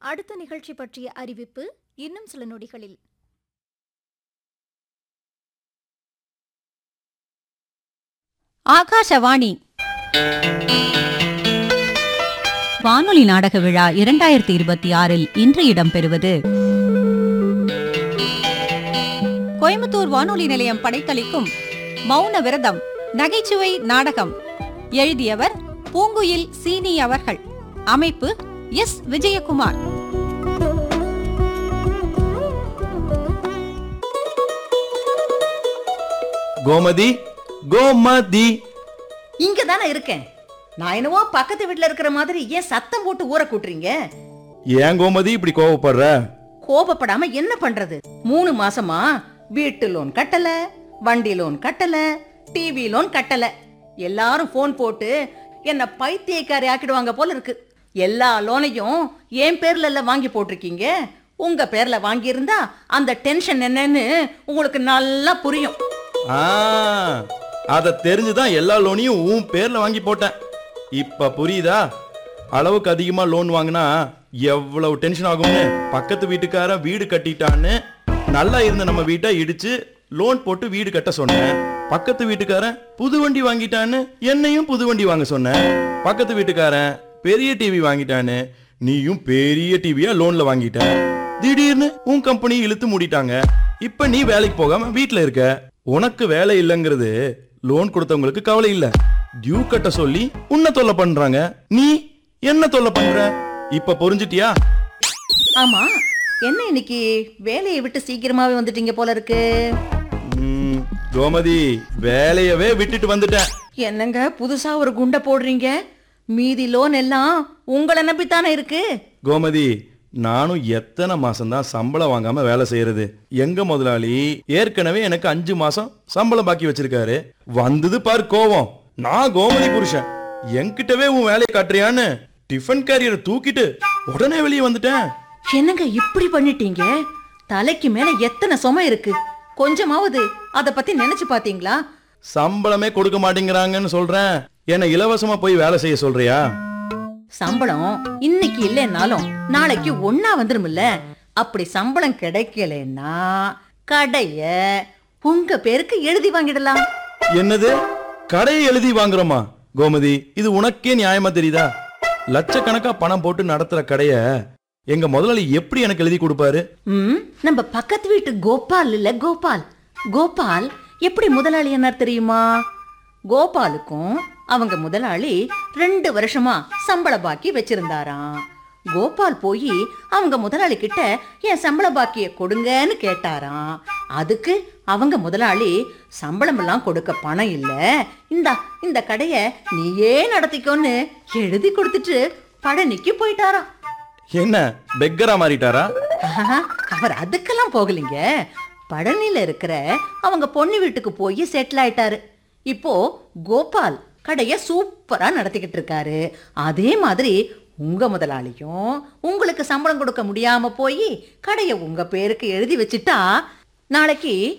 அடுத்த நிகழ்ச்சி பற்றிய அறிவிப்பு இன்னும் சில நொடிகளில் ஆகாஷவாணி வானொலி நாடக விழா இரண்டாயிரத்தி இருபத்தி ஆறில் இன்று இடம்பெறுவது கோயம்புத்தூர் வானொலி நிலையம் படைத்தளிக்கும் மௌன விரதம் நகைச்சுவை நாடகம் எழுதியவர் பூங்குயில் சீனி அவர்கள் அமைப்பு எஸ் விஜயகுமார் கோமதி கோமதி இங்க தானே இருக்கேன் நான் என்னவோ பக்கத்து வீட்ல இருக்கிற மாதிரி ஏன் சத்தம் போட்டு ஊற கூட்டுறீங்க ஏன் கோமதி இப்படி கோவப்படுற கோபப்படாம என்ன பண்றது மூணு மாசமா வீட்டு லோன் கட்டல வண்டி லோன் கட்டல டிவி லோன் கட்டல எல்லாரும் ஃபோன் போட்டு என்ன பைத்தியக்காரி ஆக்கிடுவாங்க போல இருக்கு எல்லா லோனையும் என் பேர்ல எல்லாம் வாங்கி போட்டிருக்கீங்க உங்க பேர்ல வாங்கி இருந்தா அந்த டென்ஷன் என்னன்னு உங்களுக்கு நல்லா புரியும் ஆ அத தெரிஞ்சுதான் எல்லா லோனையும் உன் பேர்ல வாங்கி போட்டேன் இப்ப புரியுதா அளவுக்கு அதிகமா லோன் வாங்கினா எவ்வளவு டென்ஷன் ஆகும்னு பக்கத்து வீட்டுக்காரன் வீடு கட்டிட்டான்னு நல்லா இருந்த நம்ம வீட்டை இடிச்சு லோன் போட்டு வீடு கட்ட சொன்னேன் பக்கத்து வீட்டுக்காரன் புது வண்டி வாங்கிட்டான்னு என்னையும் புது வண்டி வாங்க சொன்னேன் பக்கத்து வீட்டுக்காரன் பெரிய டிவி வாங்கிட்டான்னு நீயும் பெரிய டிவியா லோன்ல வாங்கிட்ட திடீர்னு உன் கம்பெனி இழுத்து மூடிட்டாங்க இப்ப நீ வேலைக்கு போகாம வீட்ல இருக்க உனக்கு வேலை இல்லைங்கிறது லோன் கொடுத்தவங்களுக்கு கவலை இல்ல டியூ கட்ட சொல்லி உன்னை தொல்லை பண்றாங்க நீ என்ன தொல்லை பண்ற இப்ப புரிஞ்சிட்டியா ஆமா என்ன இன்னைக்கு வேலையை விட்டு சீக்கிரமாவே வந்துட்டீங்க போல இருக்கு ம், கோமதி வேலையவே விட்டுட்டு வந்துட்டேன் என்னங்க புதுசா ஒரு குண்டை போடுறீங்க மீதி லோன் எல்லாம் உங்களை நம்பித்தானே இருக்கு கோமதி நானும் எத்தனை மாசம்தான் சம்பளம் வாங்காம வேலை செய்யறது எங்க முதலாளி ஏற்கனவே எனக்கு அஞ்சு மாசம் சம்பளம் பாக்கி வச்சிருக்காரு வந்தது பார் கோவம் நான் கோமதி புருஷன் என்கிட்டவே உன் வேலையை காட்டுறியான்னு டிஃபன் கேரியரை தூக்கிட்டு உடனே வெளியே வந்துட்டேன் என்னங்க இப்படி பண்ணிட்டீங்க தலைக்கு மேல எத்தனை சுமை இருக்கு கொஞ்சமாவது அத பத்தி நினைச்சு பாத்தீங்களா சம்பளமே கொடுக்க மாட்டேங்கிறாங்கன்னு சொல்றேன் என்ன இலவசமா போய் வேலை செய்ய சொல்றியா சம்பளம் இன்னைக்கு இல்லைன்னாலும் நாளைக்கு ஒன்னா வந்துருமில்ல அப்படி சம்பளம் கிடைக்கலன்னா கடைய உங்க பேருக்கு எழுதி வாங்கிடலாம் என்னது கடையை எழுதி வாங்குறோமா கோமதி இது உனக்கே நியாயமா தெரியுதா லட்சக்கணக்கா பணம் போட்டு நடத்துற கடைய எங்க முதலாளி எப்படி எனக்கு எழுதி கொடுப்பாரு ம் நம்ம பக்கத்து வீட்டு கோபால் இல்ல கோபால் கோபால் எப்படி முதலாளி என்ன தெரியுமா கோபாலுக்கும் அவங்க முதலாளி ரெண்டு வருஷமா சம்பள பாக்கி வச்சிருந்தாராம் கோபால் போய் அவங்க முதலாளி கிட்ட என் சம்பள பாக்கிய கொடுங்கன்னு கேட்டாராம் அதுக்கு அவங்க முதலாளி சம்பளம் எல்லாம் கொடுக்க பணம் இல்ல இந்தா இந்த கடைய நீயே நடத்திக்கோன்னு எழுதி கொடுத்துட்டு பழனிக்கு போயிட்டாராம் என்ன பெக்கரா மாறிட்டாரா ஆஹா, அவர் அதுக்கெல்லாம் போகலைங்க பழனில இருக்கிற அவங்க பொண்ணு வீட்டுக்கு போய் செட்டில் ஆயிட்டாரு இப்போ கோபால் கடைய சூப்பரா நடத்திக்கிட்டு இருக்காரு அதே மாதிரி உங்க முதலாளியும் உங்களுக்கு சம்பளம் கொடுக்க முடியாம போய் கடைய உங்க பேருக்கு எழுதி வச்சுட்டா நாளைக்கு